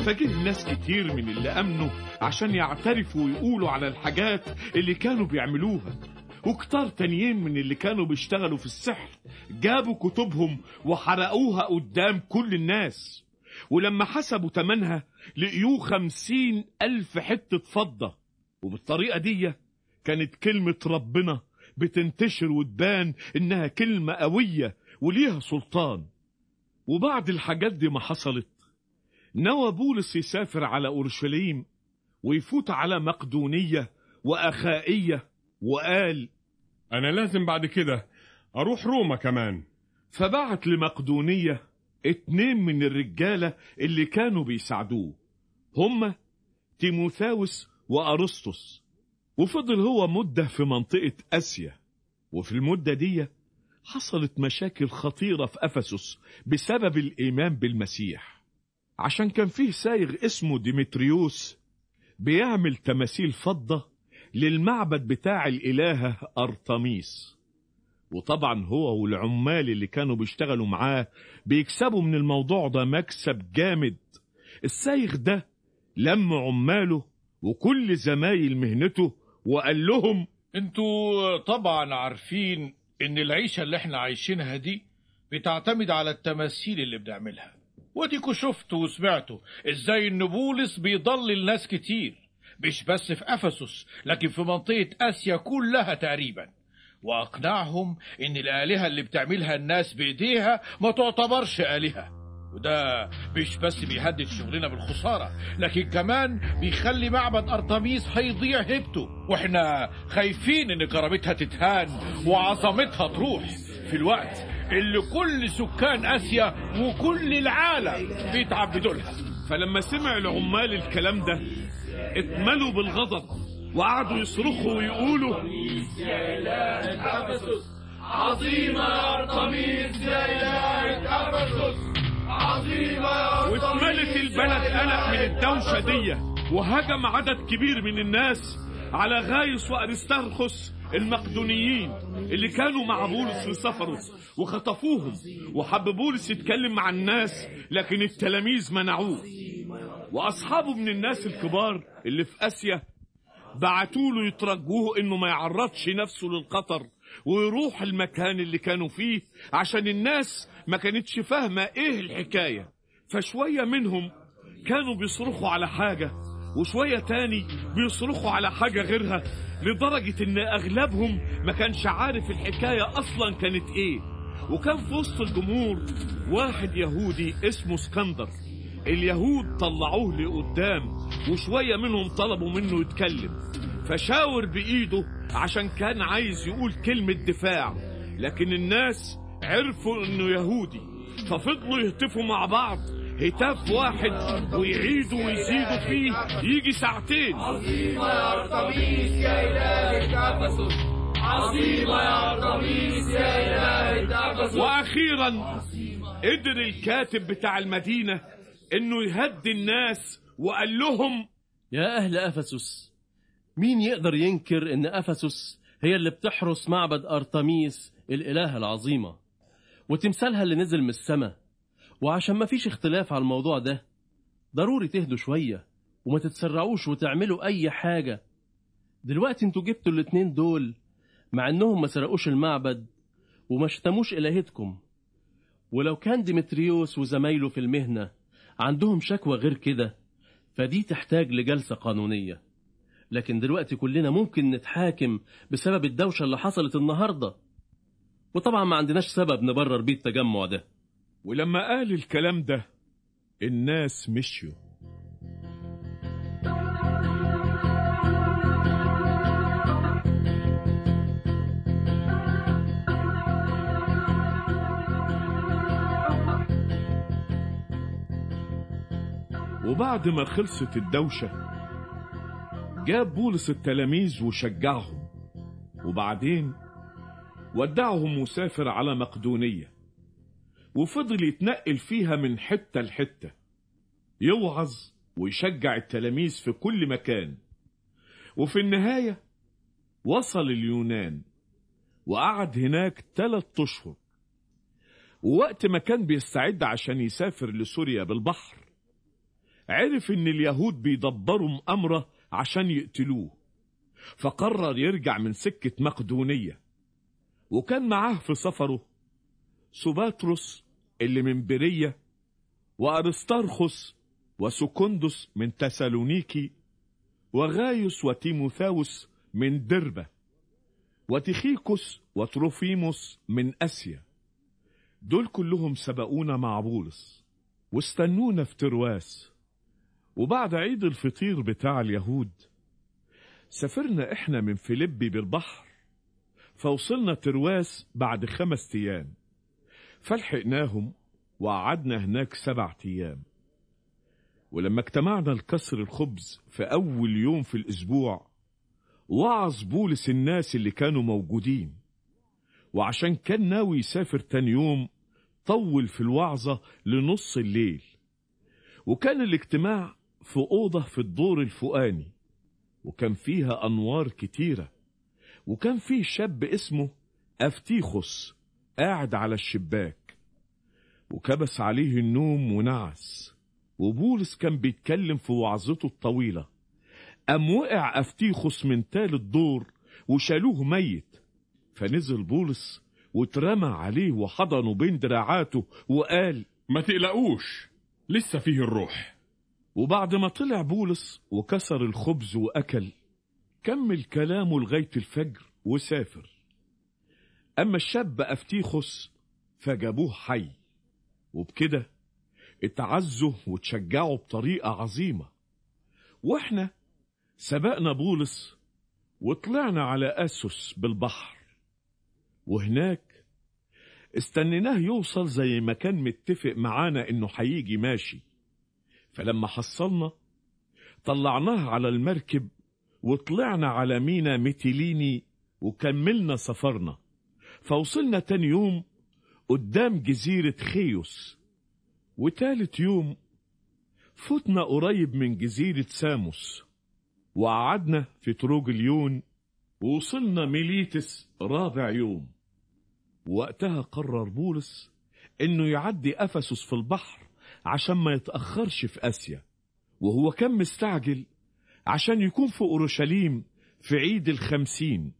فجه ناس كتير من اللي أمنوا عشان يعترفوا ويقولوا على الحاجات اللي كانوا بيعملوها وكتار تانيين من اللي كانوا بيشتغلوا في السحر جابوا كتبهم وحرقوها قدام كل الناس ولما حسبوا تمنها لقيوه خمسين ألف حتة فضة وبالطريقة دي كانت كلمة ربنا بتنتشر وتبان إنها كلمة قوية وليها سلطان وبعد الحاجات دي ما حصلت نوى بولس يسافر على أورشليم ويفوت على مقدونية وأخائية وقال أنا لازم بعد كده أروح روما كمان فبعت لمقدونية اتنين من الرجالة اللي كانوا بيساعدوه هما تيموثاوس وأرسطس وفضل هو مدة في منطقة آسيا وفي المدة دي حصلت مشاكل خطيرة في أفسس بسبب الإيمان بالمسيح عشان كان فيه سايغ اسمه ديمتريوس بيعمل تماثيل فضة للمعبد بتاع الإلهة أرطميس وطبعا هو والعمال اللي كانوا بيشتغلوا معاه بيكسبوا من الموضوع ده مكسب جامد السايغ ده لم عماله وكل زمايل مهنته وقال لهم انتوا طبعا عارفين ان العيشة اللي احنا عايشينها دي بتعتمد على التماثيل اللي بنعملها وديكوا شفتوا وسمعتوا ازاي ان بولس بيضلل ناس كتير مش بس في افسس لكن في منطقة اسيا كلها تقريبا واقنعهم ان الالهة اللي بتعملها الناس بايديها ما تعتبرش الهة وده مش بس بيهدد شغلنا بالخسارة لكن كمان بيخلي معبد أرطميس هيضيع هيبته واحنا خايفين ان كرامتها تتهان وعظمتها تروح في الوقت اللي كل سكان آسيا وكل العالم بيتعبدوا لها فلما سمع العمال الكلام ده اتملوا بالغضب وقعدوا يصرخوا ويقولوا عظيمة يا أرطميس يا إله أفسس عظيمة يا واتملت البلد قلق من الدوشة دي وهجم عدد كبير من الناس على غايس وأرسترخس المقدونيين اللي كانوا مع بولس في سفره وخطفوهم وحب بولس يتكلم مع الناس لكن التلاميذ منعوه وأصحابه من الناس الكبار اللي في آسيا بعتوا له يترجوه انه ما يعرضش نفسه للخطر ويروح المكان اللي كانوا فيه عشان الناس ما كانتش فاهمة ايه الحكاية فشوية منهم كانوا بيصرخوا على حاجة وشوية تاني بيصرخوا على حاجة غيرها لدرجة ان اغلبهم ما كانش عارف الحكاية اصلا كانت ايه وكان في وسط الجمهور واحد يهودي اسمه اسكندر اليهود طلعوه لقدام وشوية منهم طلبوا منه يتكلم فشاور بإيده عشان كان عايز يقول كلمة دفاع لكن الناس عرفوا انه يهودي ففضلوا يهتفوا مع بعض هتاف واحد ويعيدوا ويزيدوا فيه يجي ساعتين عظيمة يا أرطميس يا إله أفسس عظيمة يا أرطميس يا إله أفسس واخيرا قدر الكاتب بتاع المدينة انه يهدي الناس وقال لهم يا أهل أفسس مين يقدر ينكر إن أفسس هي اللي بتحرس معبد أرتميس الإلهة العظيمة وتمثالها اللي نزل من السماء وعشان ما فيش اختلاف على الموضوع ده ضروري تهدوا شوية وما تتسرعوش وتعملوا أي حاجة دلوقتي انتوا جبتوا الاتنين دول مع انهم ما سرقوش المعبد وما شتموش إلهتكم ولو كان ديمتريوس وزمايله في المهنة عندهم شكوى غير كده فدي تحتاج لجلسة قانونية لكن دلوقتي كلنا ممكن نتحاكم بسبب الدوشة اللي حصلت النهاردة وطبعا ما عندناش سبب نبرر بيه التجمع ده ولما قال الكلام ده الناس مشيوا وبعد ما خلصت الدوشة جاب بولس التلاميذ وشجعهم وبعدين ودعهم وسافر على مقدونية وفضل يتنقل فيها من حتة لحتة يوعظ ويشجع التلاميذ في كل مكان وفي النهاية وصل اليونان وقعد هناك ثلاث أشهر ووقت ما كان بيستعد عشان يسافر لسوريا بالبحر عرف إن اليهود بيدبروا مؤامرة عشان يقتلوه فقرر يرجع من سكة مقدونية وكان معاه في سفره سوباتروس اللي من برية وأرسترخس وسكندس من تسالونيكي وغايوس وتيموثاوس من دربة وتيخيكوس وتروفيموس من أسيا دول كلهم سبقونا مع بولس واستنونا في ترواس وبعد عيد الفطير بتاع اليهود سافرنا احنا من فيلبي بالبحر فوصلنا ترواس بعد خمس ايام فلحقناهم وقعدنا هناك سبع ايام ولما اجتمعنا لكسر الخبز في اول يوم في الاسبوع وعظ بولس الناس اللي كانوا موجودين وعشان كان ناوي يسافر تاني يوم طول في الوعظة لنص الليل وكان الاجتماع في أوضة في الدور الفوقاني وكان فيها أنوار كتيرة وكان فيه شاب اسمه أفتيخوس قاعد على الشباك وكبس عليه النوم ونعس وبولس كان بيتكلم في وعظته الطويلة أم وقع أفتيخوس من تالت دور وشالوه ميت فنزل بولس واترمى عليه وحضنه بين دراعاته وقال ما تقلقوش لسه فيه الروح وبعد ما طلع بولس وكسر الخبز وأكل كمل كلامه لغاية الفجر وسافر أما الشاب أفتيخوس فجابوه حي وبكده اتعزوا وتشجعوا بطريقة عظيمة واحنا سبقنا بولس وطلعنا على أسوس بالبحر وهناك استنيناه يوصل زي ما كان متفق معانا انه هيجي ماشي فلما حصلنا طلعناه على المركب وطلعنا على مينا ميتيليني وكملنا سفرنا فوصلنا تاني يوم قدام جزيرة خيوس وتالت يوم فتنا قريب من جزيرة ساموس وقعدنا في تروجليون ووصلنا ميليتس رابع يوم وقتها قرر بولس انه يعدي افسس في البحر عشان ما يتأخرش في اسيا وهو كان مستعجل عشان يكون في اورشليم في عيد الخمسين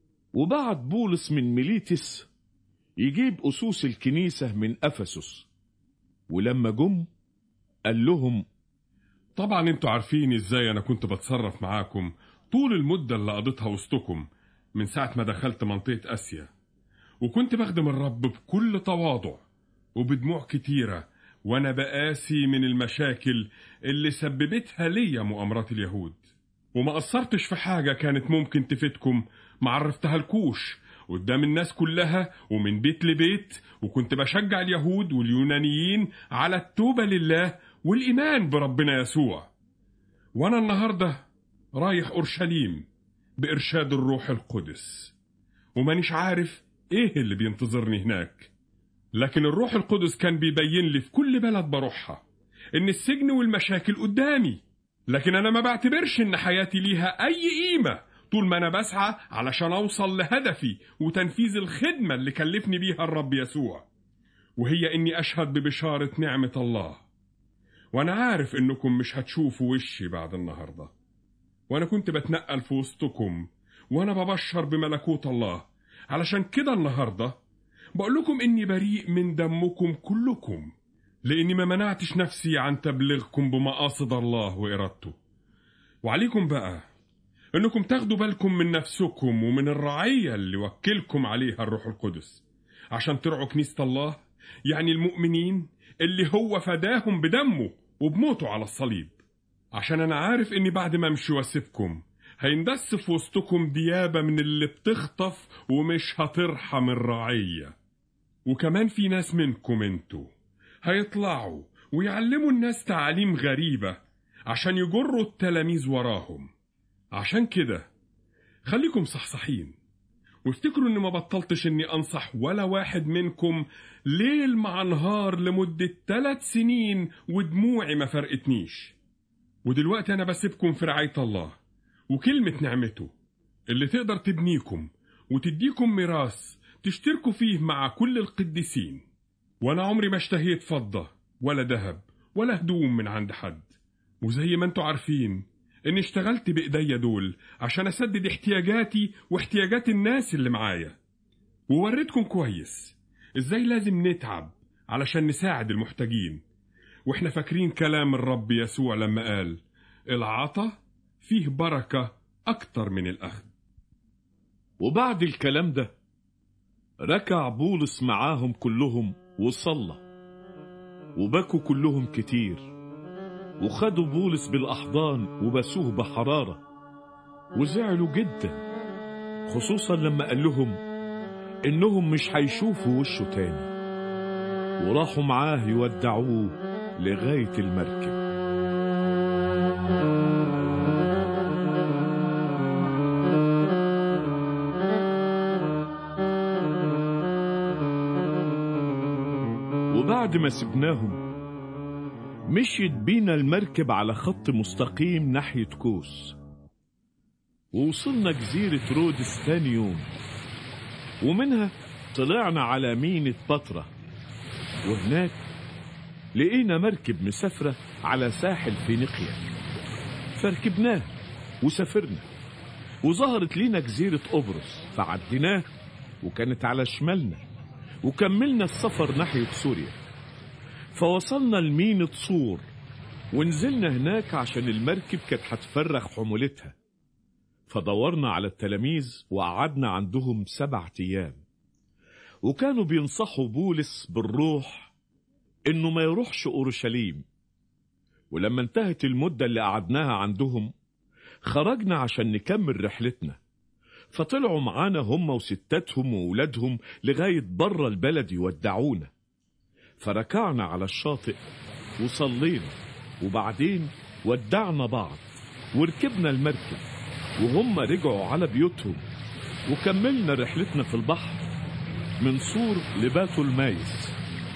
وبعت بولس من ميليتس يجيب أسوس الكنيسة من أفسس ولما جم قال لهم طبعا انتوا عارفين ازاي انا كنت بتصرف معاكم طول المدة اللي قضيتها وسطكم من ساعة ما دخلت منطقة اسيا وكنت بخدم الرب بكل تواضع وبدموع كتيرة وانا بقاسي من المشاكل اللي سببتها ليا مؤامرات اليهود وما قصرتش في حاجة كانت ممكن تفيدكم ما عرفتها لكوش قدام الناس كلها ومن بيت لبيت وكنت بشجع اليهود واليونانيين على التوبة لله والإيمان بربنا يسوع وأنا النهاردة رايح أورشليم بإرشاد الروح القدس ومانيش عارف إيه اللي بينتظرني هناك لكن الروح القدس كان بيبين لي في كل بلد بروحها إن السجن والمشاكل قدامي لكن أنا ما بعتبرش إن حياتي ليها أي قيمة طول ما أنا بسعى علشان أوصل لهدفي وتنفيذ الخدمة اللي كلفني بيها الرب يسوع وهي إني أشهد ببشارة نعمة الله وأنا عارف إنكم مش هتشوفوا وشي بعد النهاردة وأنا كنت بتنقل في وسطكم وأنا ببشر بملكوت الله علشان كده النهاردة بقول لكم إني بريء من دمكم كلكم لأني ما منعتش نفسي عن تبليغكم بمقاصد الله وإرادته وعليكم بقى انكم تاخدوا بالكم من نفسكم ومن الرعية اللي وكلكم عليها الروح القدس عشان ترعوا كنيسة الله يعني المؤمنين اللي هو فداهم بدمه وبموته على الصليب عشان انا عارف اني بعد ما امشي واسيبكم هيندس في وسطكم ديابة من اللي بتخطف ومش هترحم الرعية وكمان في ناس منكم انتوا هيطلعوا ويعلموا الناس تعاليم غريبة عشان يجروا التلاميذ وراهم عشان كده خليكم صحصحين وافتكروا اني ما بطلتش اني انصح ولا واحد منكم ليل مع نهار لمدة ثلاث سنين ودموعي ما فرقتنيش ودلوقتي انا بسيبكم في رعاية الله وكلمة نعمته اللي تقدر تبنيكم وتديكم ميراث تشتركوا فيه مع كل القديسين وانا عمري ما اشتهيت فضة ولا ذهب ولا هدوم من عند حد وزي ما انتوا عارفين اني اشتغلت بايديا دول عشان اسدد احتياجاتي واحتياجات الناس اللي معايا ووريتكم كويس ازاي لازم نتعب علشان نساعد المحتاجين واحنا فاكرين كلام الرب يسوع لما قال العطا فيه بركة أكتر من الأخذ وبعد الكلام ده ركع بولس معاهم كلهم وصلى وبكوا كلهم كتير وخدوا بولس بالأحضان وبسوه بحرارة وزعلوا جدا خصوصا لما قال لهم إنهم مش هيشوفوا وشه تاني وراحوا معاه يودعوه لغاية المركب وبعد ما سبناهم مشيت بينا المركب على خط مستقيم ناحية كوس ووصلنا جزيرة رودس تاني يوم ومنها طلعنا على مينة بطرة وهناك لقينا مركب مسافرة على ساحل فينيقيا فركبناه وسافرنا وظهرت لينا جزيرة قبرص فعديناه وكانت على شمالنا وكملنا السفر ناحية سوريا فوصلنا لمينة صور ونزلنا هناك عشان المركب كانت هتفرغ حمولتها فدورنا على التلاميذ وقعدنا عندهم سبعة أيام وكانوا بينصحوا بولس بالروح إنه ما يروحش أورشليم ولما انتهت المدة اللي قعدناها عندهم خرجنا عشان نكمل رحلتنا فطلعوا معانا هم وستاتهم وولادهم لغاية بره البلد يودعونا فركعنا على الشاطئ وصلينا وبعدين ودعنا بعض وركبنا المركب وهم رجعوا على بيوتهم وكملنا رحلتنا في البحر من صور لباتو المايس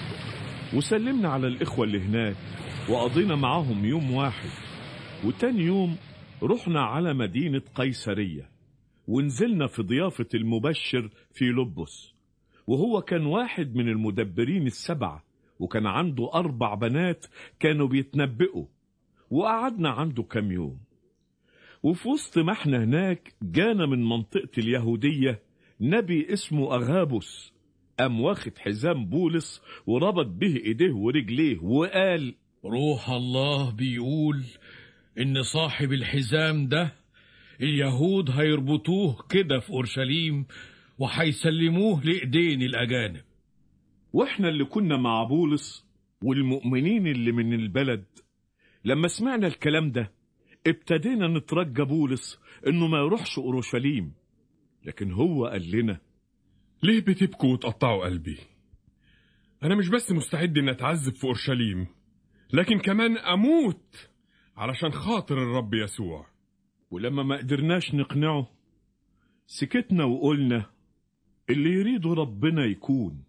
وسلمنا على الإخوة اللي هناك وقضينا معاهم يوم واحد وتاني يوم رحنا على مدينة قيصرية ونزلنا في ضيافة المبشر في لبس وهو كان واحد من المدبرين السبعة وكان عنده أربع بنات كانوا بيتنبئوا وقعدنا عنده كام يوم وفي وسط ما احنا هناك جانا من منطقة اليهودية نبي اسمه أغابس قام واخد حزام بولس وربط به ايديه ورجليه وقال روح الله بيقول إن صاحب الحزام ده اليهود هيربطوه كده في أورشليم وهيسلموه لإيدين الأجانب واحنا اللي كنا مع بولس والمؤمنين اللي من البلد لما سمعنا الكلام ده ابتدينا نترجى بولس انه ما يروحش اورشليم لكن هو قال لنا ليه بتبكوا وتقطعوا قلبي أنا مش بس مستعد إن أتعذب في أورشليم لكن كمان أموت علشان خاطر الرب يسوع ولما ما قدرناش نقنعه سكتنا وقلنا اللي يريده ربنا يكون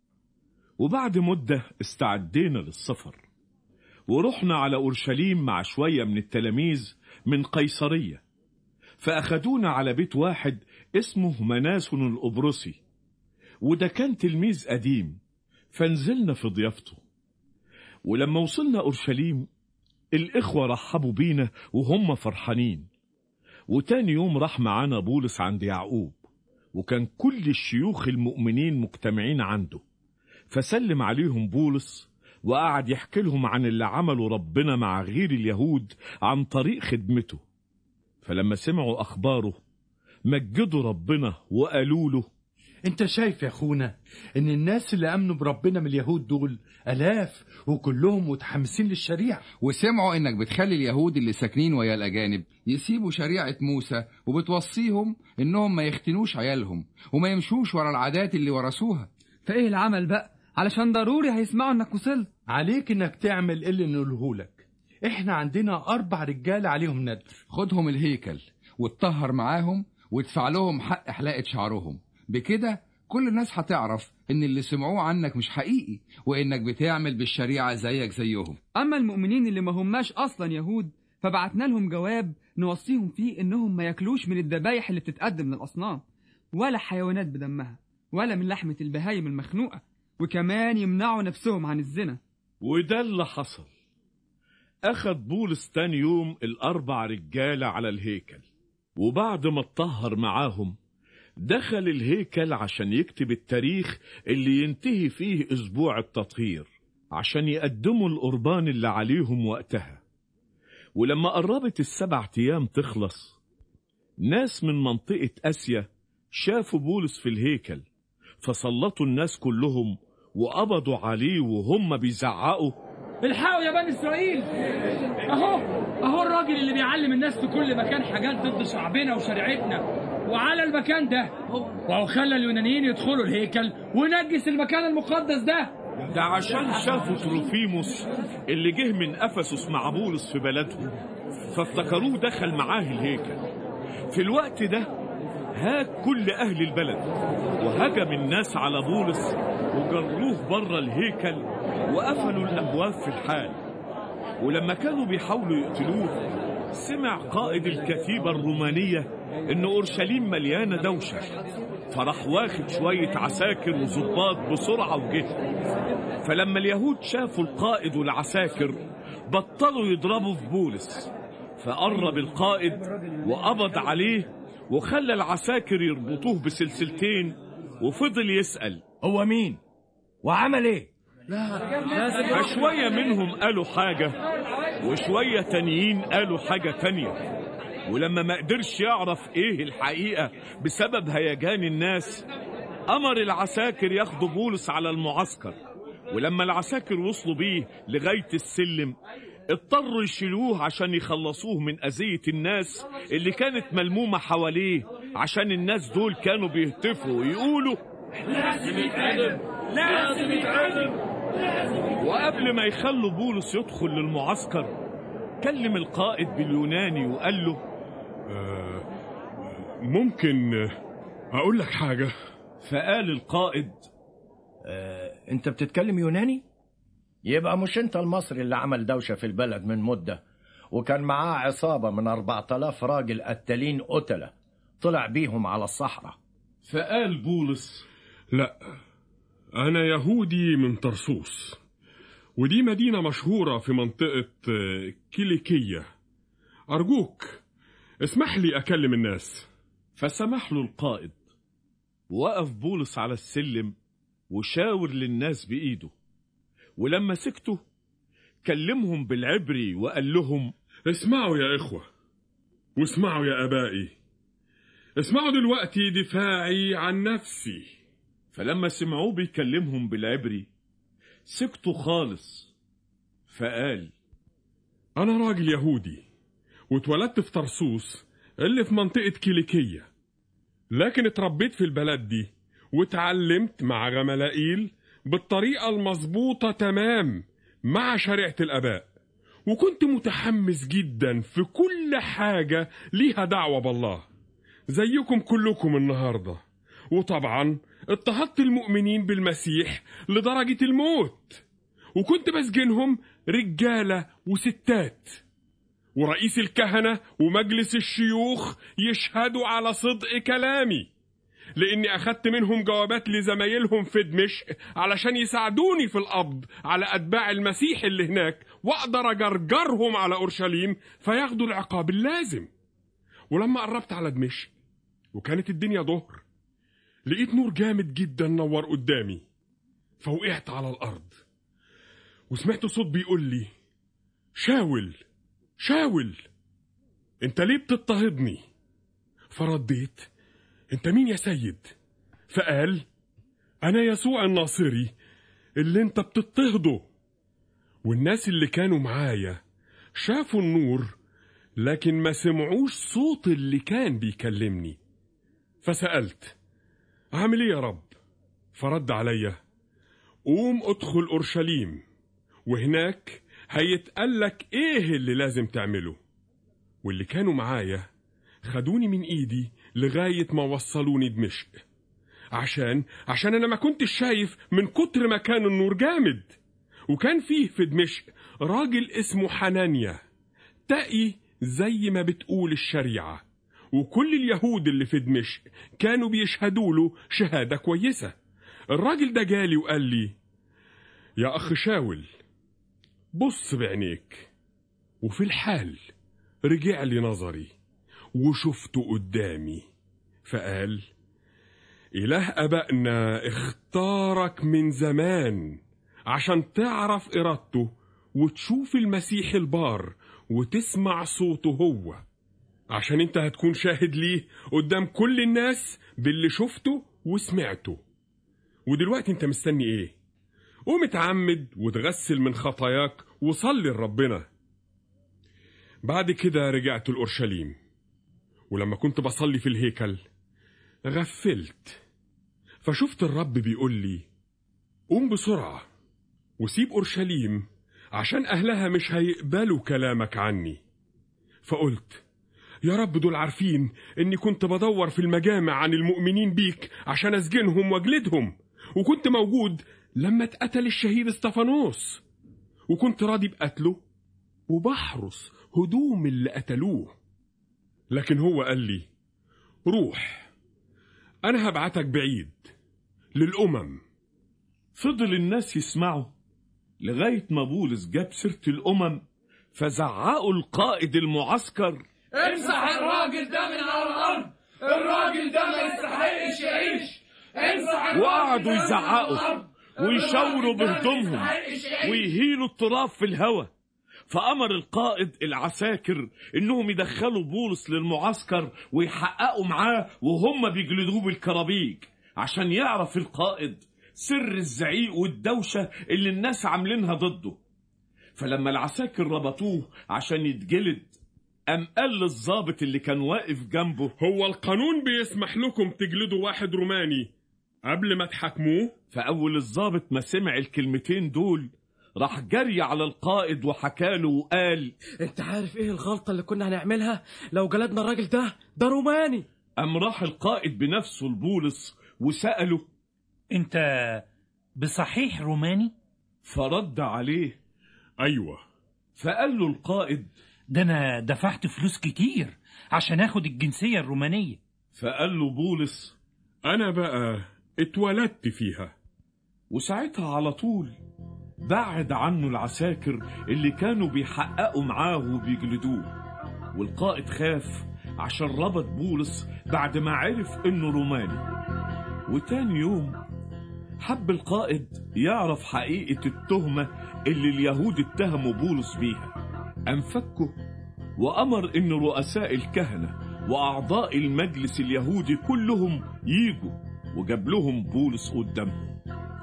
وبعد مدة استعدينا للسفر ورحنا على أورشليم مع شوية من التلاميذ من قيصرية فأخدونا على بيت واحد اسمه مناسون القبرصي وده كان تلميذ قديم فنزلنا في ضيافته ولما وصلنا أورشليم الإخوة رحبوا بينا وهم فرحانين وتاني يوم راح معانا بولس عند يعقوب وكان كل الشيوخ المؤمنين مجتمعين عنده فسلم عليهم بولس وقعد يحكي لهم عن اللي عمله ربنا مع غير اليهود عن طريق خدمته فلما سمعوا أخباره مجدوا ربنا وقالوا له انت شايف يا اخونا ان الناس اللي امنوا بربنا من اليهود دول الاف وكلهم متحمسين للشريعه وسمعوا انك بتخلي اليهود اللي ساكنين ويا الاجانب يسيبوا شريعه موسى وبتوصيهم انهم ما يختنوش عيالهم وما يمشوش ورا العادات اللي ورثوها فايه العمل بقى علشان ضروري هيسمعوا انك وصلت عليك انك تعمل اللي نقولهولك احنا عندنا اربع رجاله عليهم ندر خدهم الهيكل واتطهر معاهم وادفع لهم حق حلاقه شعرهم بكده كل الناس هتعرف ان اللي سمعوه عنك مش حقيقي وانك بتعمل بالشريعه زيك زيهم اما المؤمنين اللي ما هماش اصلا يهود فبعتنا لهم جواب نوصيهم فيه انهم ما ياكلوش من الذبايح اللي بتتقدم للاصنام ولا حيوانات بدمها ولا من لحمه البهايم المخنوقه وكمان يمنعوا نفسهم عن الزنا وده اللي حصل أخد بولس تاني يوم الأربع رجالة على الهيكل وبعد ما اتطهر معاهم دخل الهيكل عشان يكتب التاريخ اللي ينتهي فيه أسبوع التطهير عشان يقدموا القربان اللي عليهم وقتها ولما قربت السبع أيام تخلص ناس من منطقة آسيا شافوا بولس في الهيكل فسلطوا الناس كلهم وقبضوا عليه وهم بيزعقوا الحقوا يا بني اسرائيل اهو اهو الراجل اللي بيعلم الناس في كل مكان حاجات ضد شعبنا وشريعتنا وعلى المكان ده وهو خلى اليونانيين يدخلوا الهيكل ونجس المكان المقدس ده ده عشان شافوا تروفيموس اللي جه من افسس مع بولس في بلدهم فافتكروه دخل معاه الهيكل في الوقت ده هاج كل اهل البلد وهجم الناس على بولس وجروه بره الهيكل وقفلوا الابواب في الحال ولما كانوا بيحاولوا يقتلوه سمع قائد الكتيبة الرومانية إن أورشليم مليانة دوشة فراح واخد شوية عساكر وظباط بسرعة وجه فلما اليهود شافوا القائد والعساكر بطلوا يضربوا في بولس فقرب القائد وقبض عليه وخلى العساكر يربطوه بسلسلتين وفضل يسأل هو مين وعمل ايه فشوية منهم قالوا حاجة وشوية تانيين قالوا حاجة تانية ولما ما قدرش يعرف ايه الحقيقة بسبب هيجان الناس أمر العساكر ياخدوا بولس على المعسكر ولما العساكر وصلوا بيه لغاية السلم اضطروا يشيلوه عشان يخلصوه من أذية الناس اللي كانت ملمومة حواليه عشان الناس دول كانوا بيهتفوا ويقولوا لازم يتعدم لازم يتعدم وقبل ما يخلوا بولس يدخل للمعسكر كلم القائد باليوناني وقال له ممكن أقول لك حاجة فقال القائد آه، انت بتتكلم يوناني يبقى مش انت المصري اللي عمل دوشة في البلد من مدة وكان معاه عصابة من 4000 راجل قتالين قتلة طلع بيهم على الصحراء فقال بولس لا أنا يهودي من طرسوس ودي مدينة مشهورة في منطقة آه، كيليكية أرجوك اسمح لي أكلم الناس فسمح له القائد وقف بولس على السلم وشاور للناس بإيده ولما سكتوا كلمهم بالعبري وقال لهم اسمعوا يا إخوة واسمعوا يا أبائي اسمعوا دلوقتي دفاعي عن نفسي فلما سمعوه بيكلمهم بالعبري سكتوا خالص فقال أنا راجل يهودي واتولدت في طرسوس اللي في منطقة كيليكية لكن اتربيت في البلد دي واتعلمت مع غملائيل بالطريقة المظبوطة تمام مع شريعة الآباء وكنت متحمس جدا في كل حاجة ليها دعوة بالله زيكم كلكم النهاردة وطبعا اضطهدت المؤمنين بالمسيح لدرجة الموت وكنت بسجنهم رجالة وستات ورئيس الكهنة ومجلس الشيوخ يشهدوا على صدق كلامي لاني اخدت منهم جوابات لزمايلهم في دمشق علشان يساعدوني في القبض على اتباع المسيح اللي هناك واقدر اجرجرهم على اورشليم فياخدوا العقاب اللازم ولما قربت على دمشق وكانت الدنيا ظهر لقيت نور جامد جدا نور قدامي فوقعت على الارض وسمعت صوت بيقول لي شاول شاول انت ليه بتضطهدني فرديت انت مين يا سيد فقال انا يسوع الناصري اللي انت بتضطهده والناس اللي كانوا معايا شافوا النور لكن ما سمعوش صوت اللي كان بيكلمني فسألت عامل ايه يا رب فرد عليا قوم ادخل اورشليم وهناك هيتقالك ايه اللي لازم تعمله واللي كانوا معايا خدوني من ايدي لغاية ما وصلوني دمشق عشان عشان انا ما كنتش شايف من كتر ما كان النور جامد وكان فيه في دمشق راجل اسمه حنانيا تقي زي ما بتقول الشريعة وكل اليهود اللي في دمشق كانوا بيشهدوا له شهادة كويسة الراجل ده جالي وقال لي يا أخ شاول بص بعينيك وفي الحال رجع لي نظري وشفته قدامي فقال إله أبائنا اختارك من زمان عشان تعرف إرادته وتشوف المسيح البار وتسمع صوته هو عشان انت هتكون شاهد ليه قدام كل الناس باللي شفته وسمعته ودلوقتي انت مستني ايه قوم اتعمد وتغسل من خطاياك وصلي لربنا بعد كده رجعت الأورشليم ولما كنت بصلي في الهيكل غفلت فشفت الرب بيقول لي قوم بسرعة وسيب أورشليم عشان أهلها مش هيقبلوا كلامك عني فقلت يا رب دول عارفين إني كنت بدور في المجامع عن المؤمنين بيك عشان أسجنهم وأجلدهم وكنت موجود لما اتقتل الشهيد استفانوس وكنت راضي بقتله وبحرس هدوم اللي قتلوه لكن هو قال لي روح أنا هبعتك بعيد للأمم فضل الناس يسمعوا لغاية ما بولس جاب سيرة الأمم فزعقوا القائد المعسكر امسح الراجل ده من على الارض الراجل ده ما يستحقش يعيش امسح الراجل وقعدوا ده من على يزعقوا الأرض. ويشاوروا الراجل ده ما بهدومهم يستحقش يعيش. ويهيلوا التراب في الهواء فأمر القائد العساكر إنهم يدخلوا بولس للمعسكر ويحققوا معاه وهم بيجلدوه بالكرابيج عشان يعرف القائد سر الزعيق والدوشة اللي الناس عاملينها ضده فلما العساكر ربطوه عشان يتجلد قام قال للظابط اللي كان واقف جنبه هو القانون بيسمح لكم تجلدوا واحد روماني قبل ما تحاكموه فأول الظابط ما سمع الكلمتين دول راح جري على القائد وحكاله وقال انت عارف ايه الغلطة اللي كنا هنعملها لو جلدنا الراجل ده ده روماني قام راح القائد بنفسه لبولس وسأله انت بصحيح روماني فرد عليه أيوة فقال له القائد ده انا دفعت فلوس كتير عشان اخد الجنسية الرومانية فقال له بولس أنا بقى اتولدت فيها وساعتها على طول بعد عنه العساكر اللي كانوا بيحققوا معاه وبيجلدوه والقائد خاف عشان ربط بولس بعد ما عرف انه روماني وتاني يوم حب القائد يعرف حقيقة التهمة اللي اليهود اتهموا بولس بيها قام فكه وأمر إن رؤساء الكهنة وأعضاء المجلس اليهودي كلهم ييجوا وجاب لهم بولس قدامهم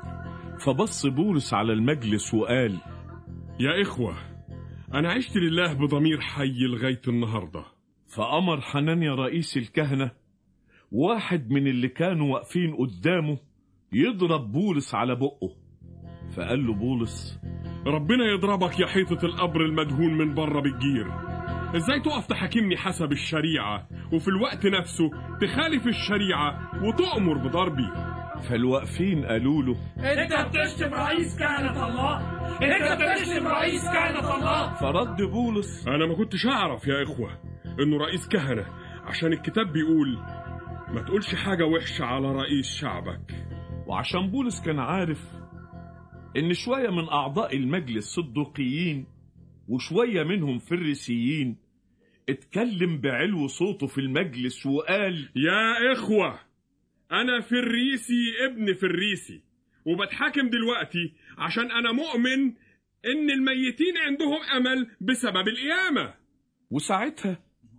فبص بولس على المجلس وقال يا إخوة أنا عشت لله بضمير حي لغاية النهاردة فأمر حنانيا رئيس الكهنة واحد من اللي كانوا واقفين قدامه يضرب بولس على بقه فقال له بولس ربنا يضربك يا حيطة القبر المدهون من بره بالجير ازاي تقف تحاكمني حسب الشريعة وفي الوقت نفسه تخالف الشريعة وتؤمر بضربي فالواقفين قالوا له انت بتشتم رئيس كهنة الله انت بتشتم رئيس كهنة الله فرد بولس أنا ما كنتش أعرف يا إخوة إنه رئيس كهنة عشان الكتاب بيقول ما تقولش حاجة وحشة على رئيس شعبك وعشان بولس كان عارف ان شوية من اعضاء المجلس صدوقيين وشوية منهم فريسيين اتكلم بعلو صوته في المجلس وقال يا إخوة أنا فريسي ابن فريسي وبتحاكم دلوقتي عشان أنا مؤمن إن الميتين عندهم أمل بسبب القيامة وساعتها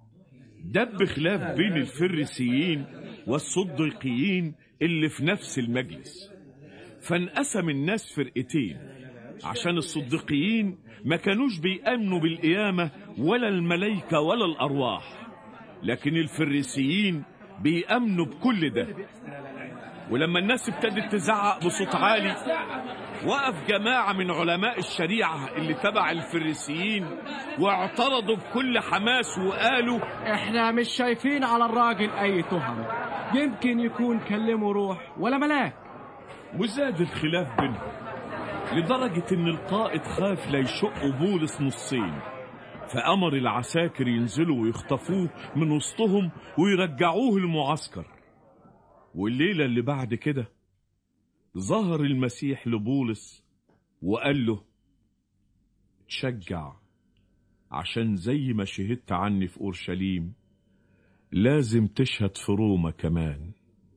دب خلاف بين الفريسيين والصديقيين اللي في نفس المجلس فانقسم الناس فرقتين عشان الصديقيين ما كانوش بيأمنوا بالقيامة ولا الملائكة ولا الأرواح لكن الفريسيين بيأمنوا بكل ده ولما الناس ابتدت تزعق بصوت عالي وقف جماعة من علماء الشريعة اللي تبع الفريسيين واعترضوا بكل حماس وقالوا احنا مش شايفين على الراجل اي تهم يمكن يكون كلمه روح ولا ملاك وزاد الخلاف بينهم لدرجة إن القائد خاف لا يشقوا بولس نصين فأمر العساكر ينزلوا ويخطفوه من وسطهم ويرجعوه المعسكر والليلة اللي بعد كده ظهر المسيح لبولس وقال له تشجع عشان زي ما شهدت عني في أورشليم لازم تشهد في روما كمان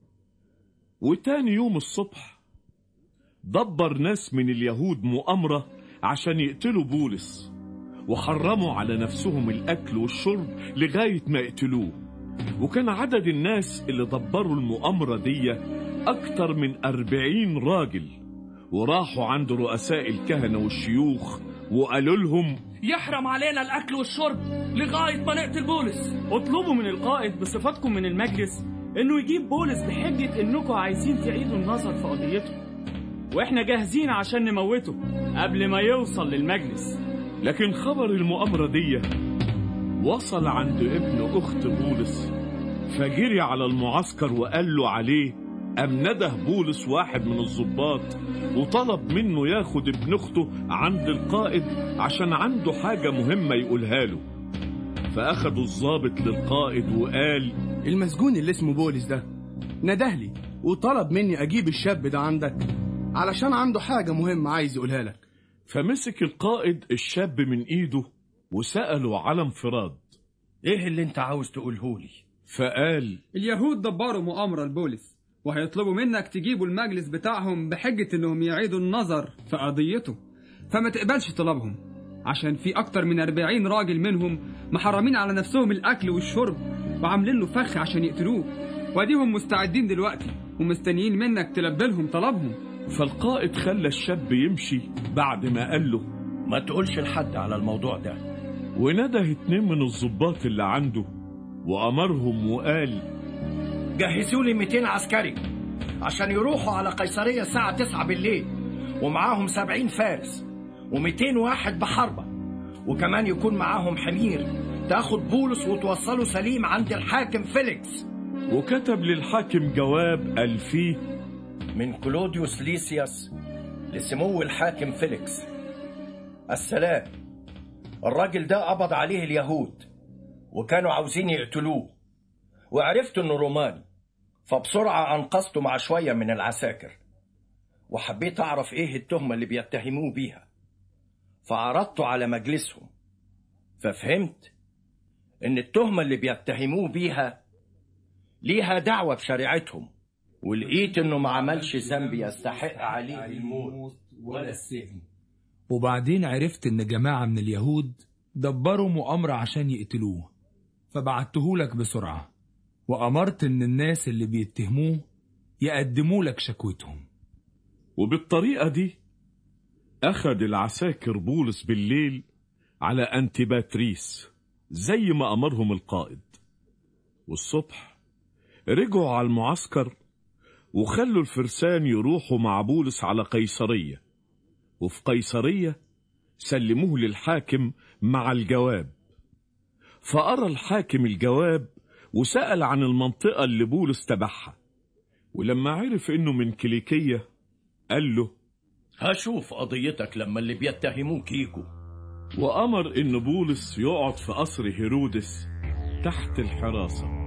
وتاني يوم الصبح دبر ناس من اليهود مؤامرة عشان يقتلوا بولس وحرموا على نفسهم الأكل والشرب لغاية ما يقتلوه وكان عدد الناس اللي دبروا المؤامرة دي أكتر من أربعين راجل وراحوا عند رؤساء الكهنة والشيوخ وقالوا لهم يحرم علينا الأكل والشرب لغاية ما نقتل بولس اطلبوا من القائد بصفتكم من المجلس انه يجيب بولس بحجة انكم عايزين تعيدوا النظر في قضيته واحنا جاهزين عشان نموته قبل ما يوصل للمجلس لكن خبر المؤامرة دي وصل عند ابن أخت بولس فجري على المعسكر وقال له عليه أم نده بولس واحد من الضباط وطلب منه ياخد ابن أخته عند القائد عشان عنده حاجة مهمة يقولها له فأخدوا الضابط للقائد وقال المسجون اللي اسمه بولس ده ندهلي وطلب مني أجيب الشاب ده عندك علشان عنده حاجة مهمة عايز يقولها لك فمسك القائد الشاب من ايده وسأله على انفراد ايه اللي انت عاوز تقوله لي فقال اليهود دبروا مؤامرة لبولس وهيطلبوا منك تجيبوا المجلس بتاعهم بحجة انهم يعيدوا النظر في قضيته فما تقبلش طلبهم عشان في اكتر من 40 راجل منهم محرمين على نفسهم الاكل والشرب وعاملين له فخ عشان يقتلوه واديهم مستعدين دلوقتي ومستنيين منك تلبي لهم طلبهم فالقائد خلى الشاب يمشي بعد ما قال له ما تقولش لحد على الموضوع ده ونده اتنين من الضباط اللي عنده وأمرهم وقال جهزوا لي 200 عسكري عشان يروحوا على قيصرية الساعة 9 بالليل ومعاهم 70 فارس و200 واحد بحربة وكمان يكون معاهم حمير تاخد بولس وتوصله سليم عند الحاكم فيليكس وكتب للحاكم جواب قال فيه من كلوديوس ليسياس لسمو الحاكم فيليكس السلام الراجل ده قبض عليه اليهود وكانوا عاوزين يقتلوه وعرفت انه روماني فبسرعة أنقذته مع شوية من العساكر وحبيت أعرف إيه التهمة اللي بيتهموه بيها فعرضته على مجلسهم ففهمت إن التهمة اللي بيتهموه بيها ليها دعوة بشريعتهم ولقيت إنه ما عملش ذنب يستحق عليه الموت ولا السجن وبعدين عرفت إن جماعة من اليهود دبروا مؤامرة عشان يقتلوه فبعتهولك بسرعة وأمرت إن الناس اللي بيتهموه يقدموا لك شكوتهم وبالطريقة دي أخد العساكر بولس بالليل على أنتباتريس زي ما أمرهم القائد والصبح رجعوا على المعسكر وخلوا الفرسان يروحوا مع بولس على قيصرية وفي قيصرية سلموه للحاكم مع الجواب فأرى الحاكم الجواب وسأل عن المنطقة اللي بولس تبعها ولما عرف انه من كليكية قال له هشوف قضيتك لما اللي بيتهموك يجوا وأمر إن بولس يقعد في قصر هيرودس تحت الحراسة